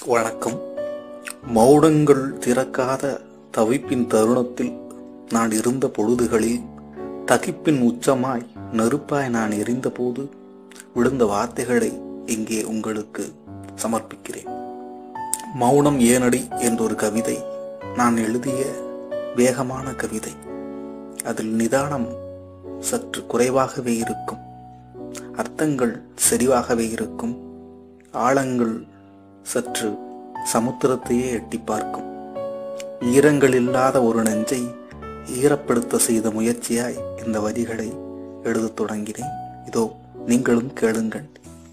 வணக்கம் மௌனங்கள் திறக்காத தவிப்பின் தருணத்தில் நான் இருந்த பொழுதுகளில் தகிப்பின் உச்சமாய் நெருப்பாய் நான் எரிந்தபோது விழுந்த வார்த்தைகளை இங்கே உங்களுக்கு சமர்ப்பிக்கிறேன் மௌனம் ஏனடி என்றொரு கவிதை நான் எழுதிய வேகமான கவிதை அதில் நிதானம் சற்று குறைவாகவே இருக்கும் அர்த்தங்கள் செறிவாகவே இருக்கும் ஆழங்கள் சற்று சமுத்திரத்தையே எட்டி பார்க்கும் ஈரங்கள் இல்லாத ஒரு நெஞ்சை ஈரப்படுத்த செய்த முயற்சியாய் இந்த வரிகளை எழுதத் தொடங்கினேன் இதோ நீங்களும் கேளுங்கள்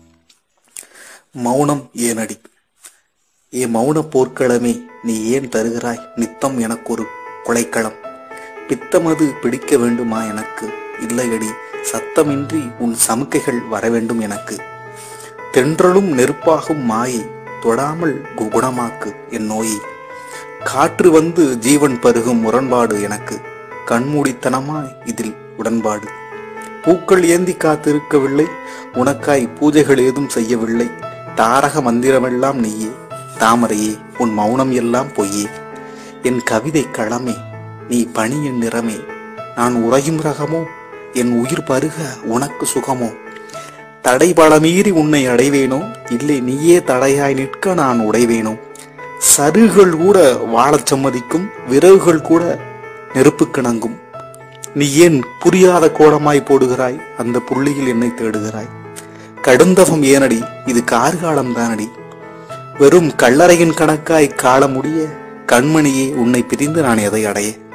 மௌனம் ஏனடி ஏ மௌன போர்க்களமே நீ ஏன் தருகிறாய் நித்தம் எனக்கு ஒரு கொலைக்களம் பித்தமது பிடிக்க வேண்டுமா எனக்கு இல்லையடி சத்தமின்றி உன் சமுக்கைகள் வர வேண்டும் எனக்கு தென்றலும் நெருப்பாகும் மாயை தொடாமல் கு- குணமாக்கு என் நோயை காற்று வந்து ஜீவன் பருகும் முரண்பாடு எனக்கு கண்மூடித்தனமாய் இதில் உடன்பாடு பூக்கள் ஏந்தி காத்திருக்கவில்லை உனக்காய் பூஜைகள் ஏதும் செய்யவில்லை தாரக மந்திரமெல்லாம் நீயே தாமரையே உன் மௌனம் எல்லாம் பொய்யே என் கவிதை களமே நீ பணியின் நிறமே நான் உறையும் ரகமோ என் உயிர் பருக உனக்கு சுகமோ தடை பலமீறி உன்னை அடைவேனோ இல்லை நீயே தடையாய் நிற்க நான் உடைவேனோ சருகுகள் கூட வாழச் சம்மதிக்கும் விறகுகள் கூட நெருப்பு கிணங்கும் நீ ஏன் புரியாத கோலமாய் போடுகிறாய் அந்த புள்ளியில் என்னை தேடுகிறாய் கடுந்தவம் ஏனடி இது கார்காலம் தானடி வெறும் கல்லறையின் கணக்காய் கால முடிய கண்மணியே உன்னை பிரிந்து நான் எதை அடைய